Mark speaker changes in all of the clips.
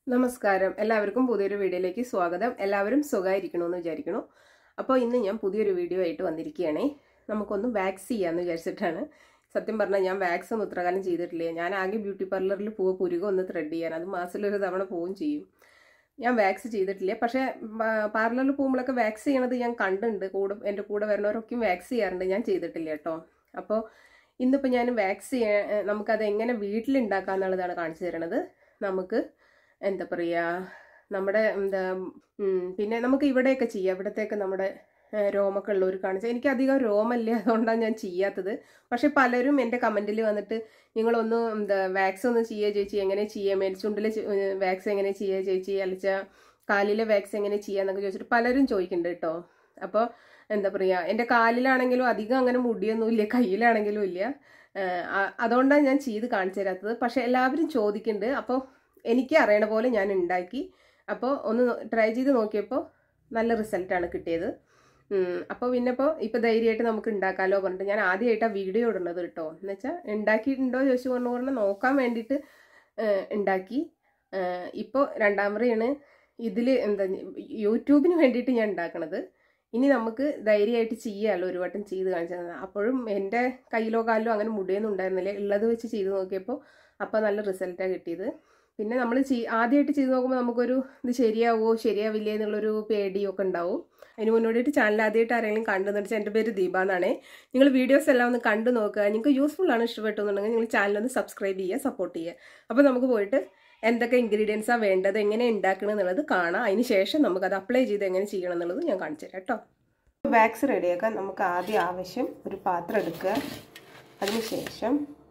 Speaker 1: നമസ്കാരം എല്ലാവർക്കും പുതിയൊരു വീഡിയോയിലേക്ക് സ്വാഗതം എല്ലാവരും സുഖമായിരിക്കണമെന്ന് വിചാരിക്കണു അപ്പോൾ ഇന്ന് ഞാൻ പുതിയൊരു വീഡിയോ ആയിട്ട് വന്നിരിക്കുകയാണേ നമുക്കൊന്ന് വാക്സ് ചെയ്യാമെന്ന് വിചാരിച്ചിട്ടാണ് സത്യം പറഞ്ഞാൽ ഞാൻ വാക്സ് ഒന്നും ഇത്രകാലം ചെയ്തിട്ടില്ല ഞാൻ ആകെ ബ്യൂട്ടി പാർലറിൽ പോവുക പുരുകം ഒന്ന് ത്രെഡ് ചെയ്യാൻ അത് മാസത്തിലൊരു തവണ പോവുകയും ചെയ്യും ഞാൻ വാക്സ് ചെയ്തിട്ടില്ല പക്ഷേ പാർലറിൽ പോകുമ്പോഴൊക്കെ വാക്സ് ചെയ്യണത് ഞാൻ കണ്ടിട്ടുണ്ട് കൂടെ എൻ്റെ കൂടെ വരുന്നവരൊക്കെയും വാക്സ് ചെയ്യാറുണ്ട് ഞാൻ ചെയ്തിട്ടില്ല കേട്ടോ അപ്പോൾ ഇന്നിപ്പോൾ ഞാൻ വാക്സ് ചെയ്യാൻ നമുക്കത് എങ്ങനെ വീട്ടിലുണ്ടാക്കാം എന്നുള്ളതാണ് കാണിച്ചു തരണത് നമുക്ക് എന്താ പറയുക നമ്മുടെ എന്താ ഉം, പിന്നെ നമുക്ക് ഇവിടെയൊക്കെ ചെയ്യാം ഇവിടത്തേക്ക് നമ്മുടെ ഏഹ്, രോമൊക്കെ ഉള്ളവർ കാണിച്ചാൽ എനിക്ക് അധികം രോമല്ല അതുകൊണ്ടാണ് ഞാൻ ചെയ്യാത്തത് പക്ഷെ പലരും എൻ്റെ കമൻറ്റിൽ വന്നിട്ട് നിങ്ങളൊന്ന് എന്താ വാക്സ് ഒന്ന് ചെയ്യുക ചേച്ചി എങ്ങനെ ചെയ്യുക മേൽച്ചുണ്ടിൽ വാക്സ് എങ്ങനെ ചെയ്യുക ചേച്ചി അല്ലിച്ച കാലിലെ വാക്സ് എങ്ങനെ ചെയ്യുക എന്നൊക്കെ ചോദിച്ചിട്ട് പലരും ചോദിക്കുന്നുണ്ട് കേട്ടോ അപ്പോൾ എന്താ പറയുക എൻ്റെ കാലിലാണെങ്കിലും അധികം അങ്ങനെ മുടിയൊന്നും ഇല്ല കയ്യിലാണെങ്കിലും ഇല്ല ഏഹ്, ആ- അതുകൊണ്ടാണ് ഞാൻ ചെയ്ത് കാണിച്ചു തരാത്തത് പക്ഷെ എല്ലാവരും ചോദിക്കുന്നുണ്ട് അപ്പോൾ എനിക്ക് അറിയണ പോലെ ഞാൻ ഉണ്ടാക്കി അപ്പോൾ ഒന്ന് ട്രൈ ചെയ്ത് നോക്കിയപ്പോൾ നല്ല റിസൾട്ടാണ് കിട്ടിയത് അപ്പോൾ പിന്നെ ഇപ്പോൾ ഇപ്പോൾ ധൈര്യമായിട്ട് നമുക്ക് ഉണ്ടാക്കാമല്ലോ പറഞ്ഞിട്ട് ഞാൻ ആദ്യമായിട്ടാണ് വീഡിയോ ഇടുന്നത് കേട്ടോ എന്ന് വെച്ചാൽ ഉണ്ടാക്കിയിട്ടുണ്ടോ ചോദിച്ചു പറഞ്ഞു പറഞ്ഞാൽ നോക്കാൻ വേണ്ടിയിട്ട് ഏഹ്, ഉണ്ടാക്കി ഇപ്പോൾ രണ്ടാം മുറയാണ് ഇതിൽ എന്താ യൂട്യൂബിന് വേണ്ടിയിട്ട് ഞാൻ ഉണ്ടാക്കണത് ഇനി നമുക്ക് ധൈര്യമായിട്ട് ചെയ്യാമല്ലോ ഒരു വട്ടം ചെയ്ത് കാണിച്ചത് അപ്പോഴും എൻ്റെ കയ്യിലോ കാലിലോ അങ്ങനെ മുടിയൊന്നും ഉണ്ടായിരുന്നില്ല ഉള്ളത് വെച്ച് ചെയ്ത് നോക്കിയപ്പോൾ അപ്പോൾ നല്ല റിസൾട്ടാണ് കിട്ടിയത് പിന്നെ നമ്മൾ ചെയ് ആദ്യമായിട്ട് ചെയ്ത് നോക്കുമ്പോൾ നമുക്കൊരു ഇത് ശരിയാവോ ശരിയാവില്ലേ എന്നുള്ളൊരു പേടിയൊക്കെ ഉണ്ടാവും അതിന് മുന്നോടിയിട്ട് ചാനൽ ആദ്യമായിട്ട് ആരെങ്കിലും കണ്ടെന്ന് വെച്ചാൽ എൻ്റെ പേര് ദീപ എന്നാണേ നിങ്ങൾ വീഡിയോസ് എല്ലാം ഒന്ന് കണ്ടു നോക്കുക നിങ്ങൾക്ക് യൂസ്ഫുൾ ആണ് ഇഷ്ടപ്പെട്ടു എന്നുണ്ടെങ്കിൽ നിങ്ങൾ ചാനലൊന്ന് സബ്സ്ക്രൈബ് ചെയ്യുക സപ്പോർട്ട് ചെയ്യുക അപ്പോൾ നമുക്ക് പോയിട്ട് എന്തൊക്കെ ഇൻഗ്രീഡിയൻസാണ് വേണ്ടത് എങ്ങനെ ഉണ്ടാക്കണം എന്നുള്ളത് കാണാം അതിന് ശേഷം നമുക്കത് അപ്ലൈ ചെയ്ത് എങ്ങനെ ചെയ്യണം എന്നുള്ളത് ഞാൻ കാണിച്ചു തരാം കേട്ടോ വാക്സ് റെഡിയാക്കാൻ നമുക്ക് ആദ്യം ആവശ്യം ഒരു പാത്രം എടുക്കുക അതിന് ശേഷം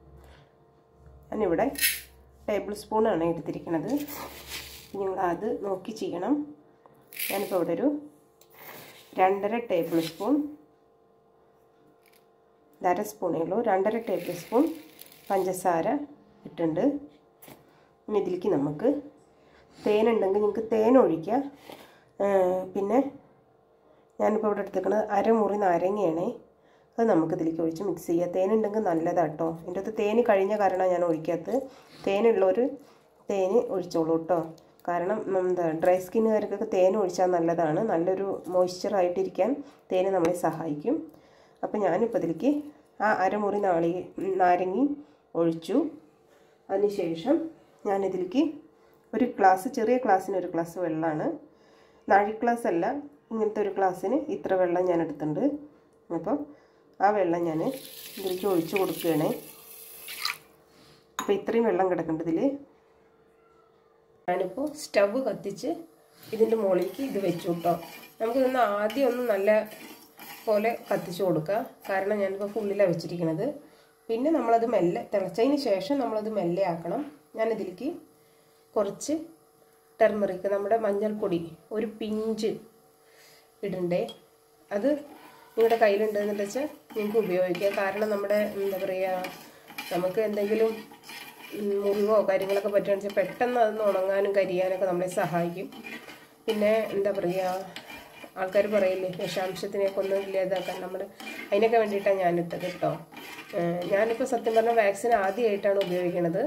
Speaker 1: ഞാനിവിടെ ടേബിൾ സ്പൂണാണ് എടുത്തിരിക്കുന്നത് നിങ്ങൾ അത് നോക്കി ചെയ്യണം ഞാനിപ്പോൾ ഇവിടെ ഒരു രണ്ടര ടേബിൾ സ്പൂൺ അര സ്പൂണേ ഉള്ളൂ രണ്ടര ടേബിൾ സ്പൂൺ പഞ്ചസാര ഇട്ടുണ്ട് ഇനി ഇതിലേക്ക് നമുക്ക് തേനുണ്ടെങ്കിൽ നിങ്ങൾക്ക് തേൻ ഒഴിക്കാം പിന്നെ ഞാനിപ്പോൾ ഇവിടെ എടുത്തേക്കുന്നത് അരമുറി നാരങ്ങയാണേ അത് നമുക്ക് ഇതിലേക്ക് ഒഴിച്ച് മിക്സ് ചെയ്യുക തേനുണ്ടെങ്കിൽ നല്ലതാണ് കേട്ടോ എൻ്റെ അടുത്ത് തേന് കഴിഞ്ഞ കാരണം ഞാൻ ഒഴിക്കാത്തത് തേനുള്ളവർ തേന് ഒഴിച്ചോളൂ കേട്ടോ കാരണം എന്താ ഡ്രൈ സ്കിന്നുകാർക്കൊക്കെ തേൻ ഒഴിച്ചാൽ നല്ലതാണ് നല്ലൊരു മോയ്സ്ചറായിട്ടിരിക്കാൻ തേന് നമ്മളെ സഹായിക്കും അപ്പോൾ ഞാനിപ്പോൾ ഇതിലേക്ക് ആ അരമുറി നാളി നാരങ്ങയും ഒഴിച്ചു അതിനുശേഷം ഞാനിതിലേക്ക് ഒരു ഗ്ലാസ് ചെറിയ ഗ്ലാസ്സിന് ഒരു ഗ്ലാസ് വെള്ളമാണ് നാഴി ഗ്ലാസ് അല്ല ഇങ്ങനത്തെ ഒരു ഗ്ലാസ്സിന് ഇത്ര വെള്ളം ഞാൻ എടുത്തിട്ടുണ്ട് അപ്പോൾ ആ വെള്ളം ഞാൻ ഇതിലേക്ക് ഒഴിച്ചു കൊടുക്കുകയാണേ അപ്പോൾ ഇത്രയും വെള്ളം കിടക്കേണ്ടത് ഇതിൽ ഞാനിപ്പോൾ സ്റ്റവ് കത്തിച്ച് ഇതിൻ്റെ മുകളിലേക്ക് ഇത് വെച്ചു കേട്ടോ നമുക്കിതൊന്ന് ആദ്യം ഒന്ന് നല്ല പോലെ കത്തിച്ചു കൊടുക്കുക കാരണം ഞാനിപ്പോൾ ഫുള്ളിലാണ് വെച്ചിരിക്കുന്നത് പിന്നെ നമ്മളത് മെല്ലെ തിളച്ചതിന് ശേഷം നമ്മളത് മെല്ലെ ആക്കണം ഞാനിതിലേക്ക് കുറച്ച് ടെർമറിക്ക് നമ്മുടെ മഞ്ഞൾപ്പൊടി ഒരു പിഞ്ച് ഇടണ്ടേ അത് നിങ്ങളുടെ കയ്യിലുണ്ടെന്ന് വെച്ചാൽ നിങ്ങൾക്ക് ഉപയോഗിക്കാം കാരണം നമ്മുടെ എന്താ പറയുക നമുക്ക് എന്തെങ്കിലും മുറിവോ കാര്യങ്ങളൊക്കെ പറ്റുകയാണെന്ന് വെച്ചാൽ പെട്ടെന്ന് അതൊന്ന് ഉണങ്ങാനും കരിയാനൊക്കെ നമ്മളെ സഹായിക്കും പിന്നെ എന്താ പറയുക ആൾക്കാർ പറയില്ലേ വിഷാംശത്തിനെയൊക്കെ ഒന്ന് ഇല്ലാതാക്കാൻ നമ്മൾ അതിനൊക്കെ വേണ്ടിയിട്ടാണ് ഞാനിട്ടത് കേട്ടോ ഞാനിപ്പോൾ സത്യം പറഞ്ഞാൽ വാക്സിൻ ആദ്യമായിട്ടാണ് ഉപയോഗിക്കുന്നത്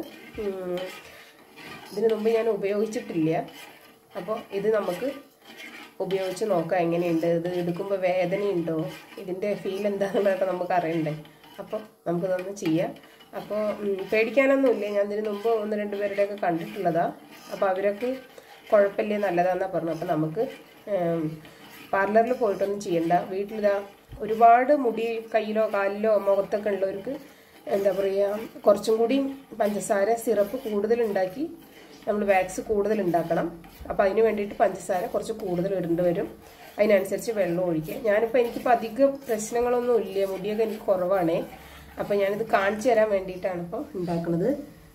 Speaker 1: ഇതിനു മുമ്പ് ഞാൻ ഉപയോഗിച്ചിട്ടില്ല അപ്പോൾ ഇത് നമുക്ക് ഉപയോഗിച്ച് നോക്കാം എങ്ങനെയുണ്ട് ഇത് എടുക്കുമ്പോൾ വേദനയുണ്ടോ ഇതിൻ്റെ ഫീൽ എന്താണെന്നുള്ളതൊക്കെ നമുക്ക് അറിയണ്ടേ അപ്പോൾ നമുക്കിതൊന്ന് ചെയ്യാം അപ്പോൾ പേടിക്കാനൊന്നുമില്ല ഞാൻ ഇതിന് മുമ്പ് ഒന്ന് രണ്ട് പേരുടെയൊക്കെ കണ്ടിട്ടുള്ളതാണ് അപ്പോൾ അവരൊക്കെ കുഴപ്പമില്ല നല്ലതാണെന്നാണ് പറഞ്ഞു അപ്പോൾ നമുക്ക് പാർലറിൽ പോയിട്ടൊന്നും ചെയ്യണ്ട വീട്ടിലിതാ ഒരുപാട് മുടി കയ്യിലോ കാലിലോ മുഖത്തൊക്കെ ഉള്ളവർക്ക് എന്താ പറയുക കുറച്ചും കൂടി പഞ്ചസാര സിറപ്പ് കൂടുതലുണ്ടാക്കി നമ്മൾ വാക്സ് കൂടുതൽ ഉണ്ടാക്കണം അപ്പോൾ അതിന് വേണ്ടിയിട്ട് പഞ്ചസാര കുറച്ച് കൂടുതൽ ഇടേണ്ടി വരും അതിനനുസരിച്ച് വെള്ളം ഒഴിക്കുക ഞാനിപ്പോൾ എനിക്കിപ്പോൾ അധികം പ്രശ്നങ്ങളൊന്നും ഇല്ല മുടിയൊക്കെ എനിക്ക് കുറവാണേ അപ്പോൾ ഞാനിത് കാണിച്ചു തരാൻ വേണ്ടിയിട്ടാണ് ഇപ്പോൾ ഉണ്ടാക്കുന്നത്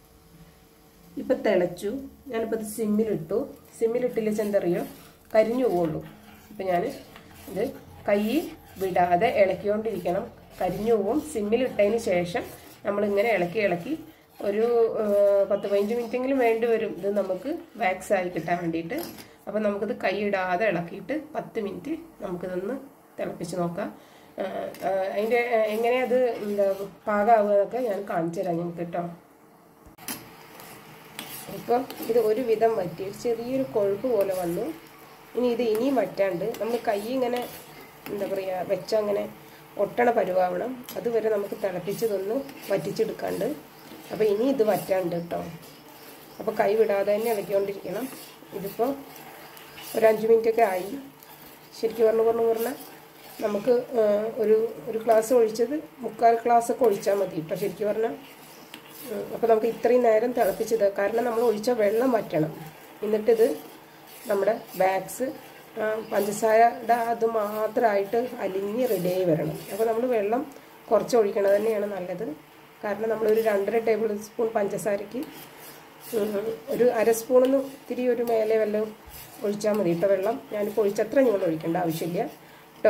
Speaker 1: ഇപ്പം തിളച്ചു ഞാനിപ്പോൾ ഇത് സിമ്മിലിട്ടു സിമ്മിലിട്ടില്ല ചെന്തറിയോ കരിഞ്ഞു പോവുള്ളൂ അപ്പം ഞാൻ ഇത് കൈ വിടാതെ ഇളക്കിക്കൊണ്ടിരിക്കണം കരിഞ്ഞു പോവും സിമ്മിലിട്ടതിന് ശേഷം നമ്മളിങ്ങനെ ഇളക്കി ഇളക്കി ഒരു പത്ത് പതിനഞ്ച് മിനിറ്റെങ്കിലും വേണ്ടി വരും ഇത് നമുക്ക് വാക്സ് ആയി കിട്ടാൻ വേണ്ടിയിട്ട് അപ്പം നമുക്കിത് കൈ ഇടാതെ ഇളക്കിയിട്ട് പത്ത് മിനിറ്റ് നമുക്കിതൊന്ന് തിളപ്പിച്ച് നോക്കാം അതിൻ്റെ എങ്ങനെയത് എന്താ പാകമാവുക എന്നൊക്കെ ഞാൻ കാണിച്ചു തരാം ഞങ്ങൾക്ക് കേട്ടോ ഇപ്പോൾ ഇത് ഒരു വിധം വറ്റി ഒരു ചെറിയൊരു കൊഴുപ്പ് പോലെ വന്നു ഇനി ഇത് ഇനിയും വറ്റാണ്ട് നമ്മൾ കൈ ഇങ്ങനെ എന്താ പറയുക വെച്ചങ്ങനെ ഒട്ടണ പരുവാവണം അതുവരെ നമുക്ക് തിളപ്പിച്ചതൊന്ന് വറ്റിച്ചെടുക്കാണ്ട് അപ്പോൾ ഇനി ഇത് വറ്റാണ്ട് കേട്ടോ അപ്പോൾ കൈ വിടാതെ തന്നെ ഇളക്കിക്കൊണ്ടിരിക്കണം ഇതിപ്പോൾ ഒരു അഞ്ച് മിനിറ്റൊക്കെ ആയി ശരിക്കും പറഞ്ഞു പറഞ്ഞു പറഞ്ഞാൽ നമുക്ക് ആ, ഒരു ഒരു ഗ്ലാസ് ഒഴിച്ചത് മുക്കാൽ ഗ്ലാസ് ഒക്കെ ഒഴിച്ചാൽ മതി കേട്ടോ ശരിക്കും പറഞ്ഞാൽ അപ്പോൾ നമുക്ക് ഇത്രയും നേരം തിളപ്പിച്ചത് കാരണം നമ്മൾ ഒഴിച്ച വെള്ളം വറ്റണം എന്നിട്ടിത് നമ്മുടെ ബാഗ്സ് പഞ്ചസാരയുടെ അത് മാത്രമായിട്ട് അലിഞ്ഞ് റെഡിയായി വരണം അപ്പോൾ നമ്മൾ വെള്ളം കുറച്ച് ഒഴിക്കണത് തന്നെയാണ് നല്ലത് കാരണം നമ്മളൊരു രണ്ടര ടേബിൾ സ്പൂൺ പഞ്ചസാരയ്ക്ക് ഉം, ഒരു അര സ്പൂണിന് ഇത്തിരി ഒരു മേലെ വല്ലതും ഒഴിച്ചാൽ മതി കേട്ടോ വെള്ളം ഞാനിപ്പോൾ ഒഴിച്ചത്ര നിങ്ങൾ ഒഴിക്കേണ്ട ആവശ്യമില്ല കേട്ടോ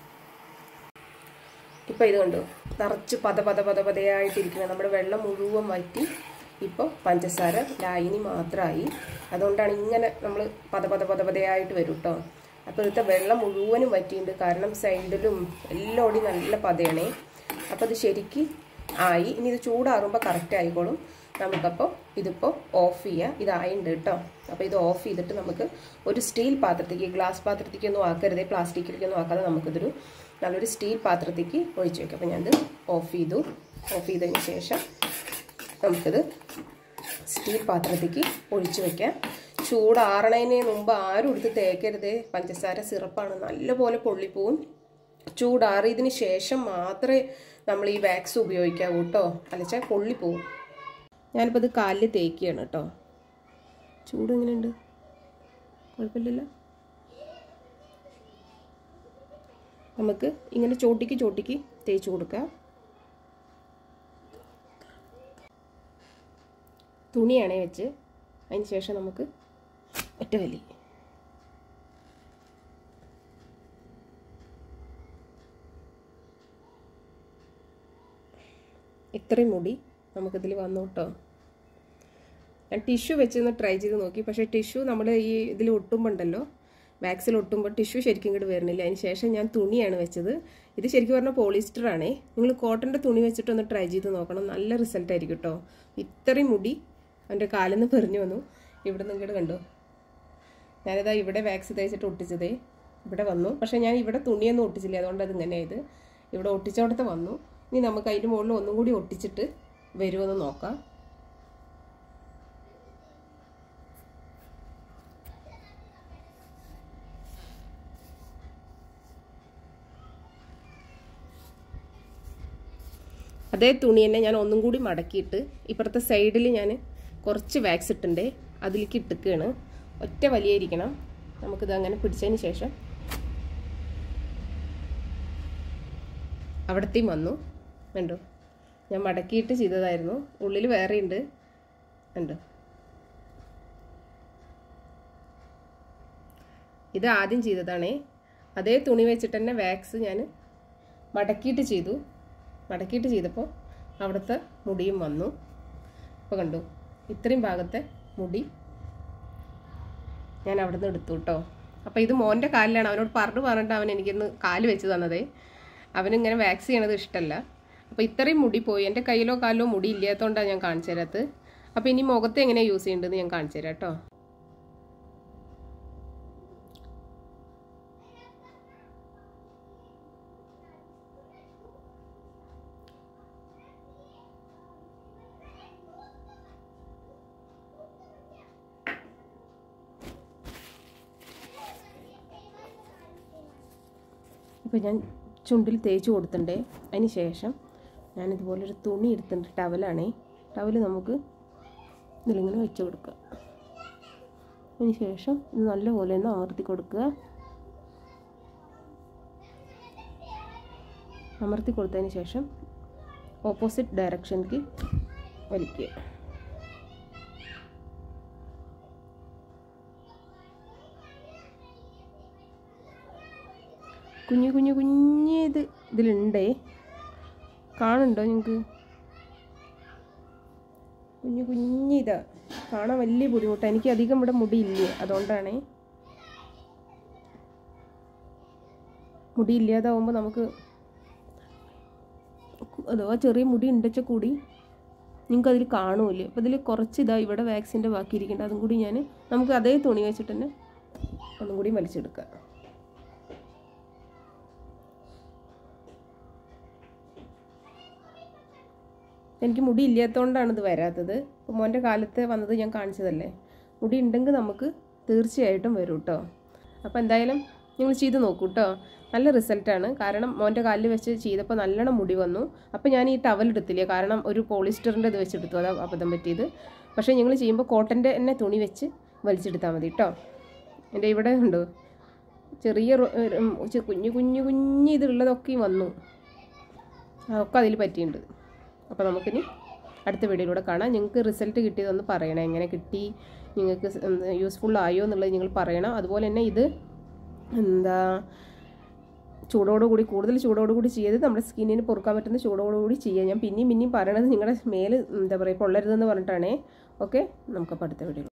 Speaker 1: ഇപ്പോൾ ഇത് കണ്ടു നിറച്ച് പത പത പത പതയായിട്ടിരിക്കുന്നത് നമ്മുടെ വെള്ളം മുഴുവൻ വറ്റി ഇപ്പോൾ പഞ്ചസാര ലായിനി മാത്രമായി അതുകൊണ്ടാണ് ഇങ്ങനെ നമ്മൾ പത പത പത പതയായിട്ട് വരും കേട്ടോ അപ്പോൾ ഇവിടുത്തെ വെള്ളം മുഴുവനും വറ്റിയിട്ടുണ്ട് കാരണം സൈഡിലും എല്ലാവിടെയും നല്ല പതയാണേ അപ്പോൾ ഇത് ശരിക്ക് ആയി ഇനി ഇത് ചൂടാറുമ്പോൾ കറക്റ്റ് ആയിക്കോളും നമുക്കപ്പോൾ ഇതിപ്പോൾ ഓഫ് ചെയ്യാം ഇതായിട്ടുണ്ട് കേട്ടോ അപ്പോൾ ഇത് ഓഫ് ചെയ്തിട്ട് നമുക്ക് ഒരു സ്റ്റീൽ പാത്രത്തേക്ക് ഗ്ലാസ് പാത്രത്തേക്കൊന്നും ആക്കരുത് പ്ലാസ്റ്റിക്കിലേക്കൊന്നും ആക്കാതെ നമുക്കിതൊരു നല്ലൊരു സ്റ്റീൽ പാത്രത്തേക്ക് ഒഴിച്ച് വെക്കാം അപ്പോൾ ഞാനത് ഓഫ് ചെയ്തു ഓഫ് ചെയ്തതിന് ശേഷം നമുക്കിത് സ്റ്റീൽ പാത്രത്തേക്ക് ഒഴിച്ച് വെക്കാം ചൂടാറണതിന് മുമ്പ് ആരും എടുത്ത് തേക്കരുത് പഞ്ചസാര സിറപ്പാണ് നല്ലപോലെ പൊള്ളിപ്പോവും ചൂടാറിയതിന് ശേഷം മാത്രമേ നമ്മൾ ഈ വാക്സ് ഉപയോഗിക്കാവൂ കേട്ടോ അലച്ചാൽ പൊള്ളിപ്പോവും ഞാനിപ്പോൾ ഇത് കാലിൽ തേക്കുകയാണ് കേട്ടോ ചൂട് എങ്ങനെയുണ്ട് കുഴപ്പമില്ലല്ലോ നമുക്ക് ഇങ്ങനെ ചോട്ടിക്ക് ചോട്ടിക്ക് തേച്ച് കൊടുക്കാം തുണിയാണേ വെച്ച് അതിന് ശേഷം നമുക്ക് ഒറ്റ വലി ഇത്രയും മുടി നമുക്കിതിൽ വന്നു കേട്ടോ ഞാൻ ടിഷ്യൂ വെച്ചൊന്ന് ട്രൈ ചെയ്ത് നോക്കി പക്ഷേ ടിഷ്യൂ നമ്മൾ ഈ ഇതിൽ ഒട്ടുമ്പോണ്ടല്ലോ വാക്സിൽ ഒട്ടുമ്പോൾ ടിഷ്യൂ ശരിക്കും ഇങ്ങോട്ട് വരുന്നില്ല അതിന് ശേഷം ഞാൻ തുണിയാണ് വെച്ചത് ഇത് ശരിക്കും പറഞ്ഞാൽ പോളിസ്റ്റർ ആണേ നിങ്ങൾ കോട്ടൻ്റെ തുണി വെച്ചിട്ടൊന്ന് ട്രൈ ചെയ്ത് നോക്കണം നല്ല റിസൾട്ട് ആയിരിക്കും കേട്ടോ ഇത്രയും മുടി അവൻ്റെ കാലിൽ നിന്ന് പെറിഞ്ഞു വന്നു ഇവിടെ നിന്ന് ഇങ്ങോട്ട് കണ്ടോ ഞാനിതാ ഇവിടെ വാക്സ് തേച്ചിട്ട് ഒട്ടിച്ചതേ ഇവിടെ വന്നു പക്ഷേ ഞാൻ ഇവിടെ തുണിയൊന്നും ഒട്ടിച്ചില്ല അതുകൊണ്ട് അത് ഇങ്ങനെ ആയത് ഇവിടെ ഒട്ടിച്ചോടത്ത് വന്നു ഇനി നമുക്ക് അതിൻ്റെ മുകളിൽ ഒന്നും കൂടി ഒട്ടിച്ചിട്ട് വരുമെന്ന് നോക്കാം അതേ തുണി തന്നെ ഞാൻ ഒന്നും കൂടി മടക്കിയിട്ട് ഇപ്പുറത്തെ സൈഡിൽ ഞാൻ കുറച്ച് വാക്സ് ഇട്ടുണ്ട് അതിലേക്ക് ഇട്ടുകയാണ് ഒറ്റ വലിയായിരിക്കണം നമുക്കിത് അങ്ങനെ പിടിച്ചതിന് ശേഷം അവിടത്തെയും വന്നു കണ്ടോ ഞാൻ മടക്കിയിട്ട് ചെയ്തതായിരുന്നു ഉള്ളിൽ വേറെ ഉണ്ട് കണ്ടോ ഇത് ആദ്യം ചെയ്തതാണേ അതേ തുണി വെച്ചിട്ട് തന്നെ വാക്സ് ഞാൻ മടക്കിയിട്ട് ചെയ്തു മടക്കിയിട്ട് ചെയ്തപ്പോൾ അവിടുത്തെ മുടിയും വന്നു അപ്പോൾ കണ്ടു ഇത്രയും ഭാഗത്തെ മുടി ഞാൻ അവിടെ നിന്ന് എടുത്തു കേട്ടോ അപ്പോൾ ഇത് മോൻ്റെ കാലിലാണ് അവനോട് പറഞ്ഞു പറഞ്ഞിട്ട് അവൻ എനിക്കിന്ന് കാല് വെച്ച് തന്നതേ അവനിങ്ങനെ വാക്സ് ചെയ്യണത് ഇഷ്ടമല്ല അപ്പോൾ ഇത്രയും മുടി പോയി എൻ്റെ കയ്യിലോ കാലിലോ മുടി ഇല്ലാത്തതുകൊണ്ടാണ് ഞാൻ കാണിച്ചു തരാത്തത് അപ്പോൾ ഇനി മുഖത്ത് എങ്ങനെ യൂസ് ചെയ്യേണ്ടതെന്ന് ഞാൻ കാണിച്ചു തരാം കേട്ടോ ഇപ്പോൾ ഞാൻ ചുണ്ടിൽ തേച്ച് കൊടുത്തിട്ടുണ്ട് അതിന് ശേഷം ഞാനിതുപോലൊരു തുണി എടുത്തിട്ടുണ്ട് ടവലാണേ ടവൽ നമുക്ക് ഇതിലിങ്ങനെ വെച്ച് കൊടുക്കുക അതിന് ശേഷം ഇത് നല്ലപോലെ ഒന്ന് അമർത്തി കൊടുക്കുക അമർത്തി കൊടുത്തതിന് ശേഷം ഓപ്പോസിറ്റ് ഡയറക്ഷനിലേക്ക് വലിക്കുക കുഞ്ഞു കുഞ്ഞു കുഞ്ഞ് ഇത് ഇതിലുണ്ടേ കാണുന്നുണ്ടോ നിങ്ങൾക്ക് കുഞ്ഞു കുഞ്ഞ് ഇതാ കാണാൻ വലിയ ബുദ്ധിമുട്ടാണ് എനിക്ക് അധികം ഇവിടെ മുടിയില്ല അതുകൊണ്ടാണേ മുടി ഇല്ലാതാവുമ്പോൾ നമുക്ക് അഥവാ ചെറിയ മുടി ഉണ്ടച്ച കൂടി നിങ്ങൾക്ക് അതിൽ കാണുമല്ലോ അപ്പോൾ ഇതിൽ കുറച്ച് ഇതാ ഇവിടെ വാക്സിൻ്റെ ബാക്കി ഇരിക്കുന്നുണ്ട് അതും കൂടി ഞാൻ നമുക്ക് അതേ തുണി വെച്ചിട്ട് തന്നെ ഒന്നും കൂടി വലിച്ചെടുക്കാം എനിക്ക് മുടി ഇല്ലാത്തതുകൊണ്ടാണ് ഇത് വരാത്തത് ഇപ്പോൾ മോൻ്റെ കാലത്ത് വന്നത് ഞാൻ കാണിച്ചതല്ലേ മുടി ഉണ്ടെങ്കിൽ നമുക്ക് തീർച്ചയായിട്ടും വരും കേട്ടോ അപ്പോൾ എന്തായാലും നിങ്ങൾ ചെയ്ത് നോക്കൂ കേട്ടോ നല്ല റിസൾട്ടാണ് കാരണം മോൻ്റെ കാലിൽ വെച്ച് ചെയ്തപ്പോൾ നല്ലോണം മുടി വന്നു അപ്പോൾ ഞാൻ ഈ ടവൽ എടുത്തില്ല കാരണം ഒരു പോളിസ്റ്ററിൻ്റെ ഇത് വെച്ചെടുത്തു അതാ അബദ്ധം പറ്റിയത് പക്ഷേ നിങ്ങൾ ചെയ്യുമ്പോൾ കോട്ടൻ്റെ തന്നെ തുണി വെച്ച് വലിച്ചെടുത്താൽ മതി കേട്ടോ എൻ്റെ ഇവിടെ ഉണ്ടോ ചെറിയ റൊ- ഉം, ചെ- കുഞ്ഞു കുഞ്ഞു കുഞ്ഞു ഇതുള്ളതൊക്കെയും വന്നു ഒക്കെ അതിൽ പറ്റിയിട്ടുണ്ട് അപ്പോൾ നമുക്കിനി അടുത്ത വീഡിയോയിലൂടെ കാണാം നിങ്ങൾക്ക് റിസൾട്ട് കിട്ടിയതൊന്ന് പറയണം എങ്ങനെ കിട്ടി നിങ്ങൾക്ക് യൂസ്ഫുൾ ആയോ എന്നുള്ളത് നിങ്ങൾ പറയണം അതുപോലെ തന്നെ ഇത് എന്താ ചൂടോടുകൂടി കൂടുതൽ ചൂടോടുകൂടി ചെയ്ത് നമ്മുടെ സ്കിന്നിന് പൊറുക്കാൻ പറ്റുന്ന ചൂടോടുകൂടി ചെയ്യുക ഞാൻ പിന്നെയും പിന്നെയും പറയണത് നിങ്ങളുടെ മേല് എന്താ പറയുക പൊള്ളരുതെന്ന് പറഞ്ഞിട്ടാണേ ഓക്കെ നമുക്കപ്പോൾ അടുത്ത വീഡിയോ